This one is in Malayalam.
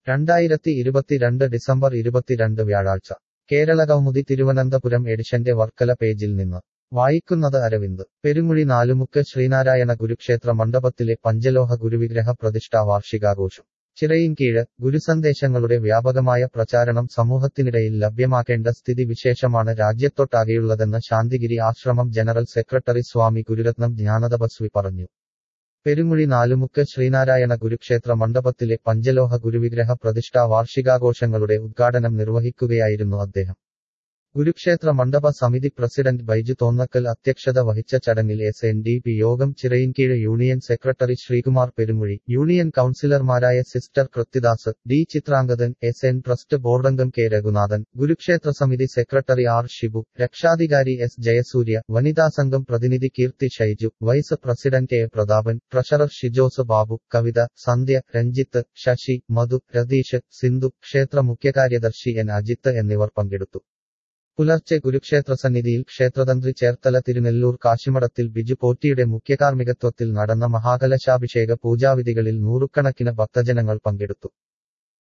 രണ്ടായിരത്തി ഇരുപത്തിരണ്ട് ഡിസംബർ ഇരുപത്തിരണ്ട് വ്യാഴാഴ്ച കേരള കൗമുദി തിരുവനന്തപുരം എഡിഷന്റെ വർക്കല പേജിൽ നിന്ന് വായിക്കുന്നത് അരവിന്ദ് പെരുമുഴി നാലുമുക്ക് ശ്രീനാരായണ ഗുരുക്ഷേത്ര മണ്ഡപത്തിലെ പഞ്ചലോഹ ഗുരുവിഗ്രഹ പ്രതിഷ്ഠാ വാർഷികാഘോഷം ചിറയിൻകീഴ് ഗുരുസന്ദേശങ്ങളുടെ വ്യാപകമായ പ്രചാരണം സമൂഹത്തിനിടയിൽ ലഭ്യമാക്കേണ്ട സ്ഥിതി വിശേഷമാണ് രാജ്യത്തൊട്ടാകെയുള്ളതെന്ന് ശാന്തിഗിരി ആശ്രമം ജനറൽ സെക്രട്ടറി സ്വാമി ഗുരുരത്നം ജ്ഞാനതപസ്വി പറഞ്ഞു പെരുമുഴി നാലുമുക്ക് ശ്രീനാരായണ ഗുരുക്ഷേത്ര മണ്ഡപത്തിലെ പഞ്ചലോഹ ഗുരുവിഗ്രഹ പ്രതിഷ്ഠാ വാർഷികാഘോഷങ്ങളുടെ ഉദ്ഘാടനം നിർവഹിക്കുകയായിരുന്നു അദ്ദേഹം ഗുരുക്ഷേത്ര മണ്ഡപ സമിതി പ്രസിഡന്റ് ബൈജു തോന്നക്കൽ അധ്യക്ഷത വഹിച്ച ചടങ്ങിൽ S N D P Yogam Chirayinkeezhu union secretary Sreekumar Perumuzhi union കൌൺസിലർമാരായ sister Krithidas D Chitrangathan S N trust ബോർഡംഗം K Reghunathan Gurukshetra Samithi secretary R Shibu രക്ഷാധികാരി എസ് ജയസൂര്യ വനിതാ സംഘം പ്രതിനിധി Keerthi Shyju vice president A Prathapan treasurer Shijos Babu Kavitha Sandhya Ranjith Sasi Madhu Rathish Sindhu ക്ഷേത്ര മുഖ്യകാര്യദർശി എൻ അജിത്ത് എന്നിവർ പങ്കെടുത്തു പുലർച്ചെ കുരുക്ഷേത്ര സന്നിധിയിൽ ക്ഷേത്രതന്ത്രി ചേർത്തല തിരുനെല്ലൂർ കാശിമഠത്തിൽ ബിജു പോറ്റിയുടെ മുഖ്യകാർമ്മികത്വത്തിൽ നടന്ന മഹാകലശാഭിഷേക പൂജാവിധികളിൽ നൂറുകണക്കിന് ഭക്തജനങ്ങൾ പങ്കെടുത്തു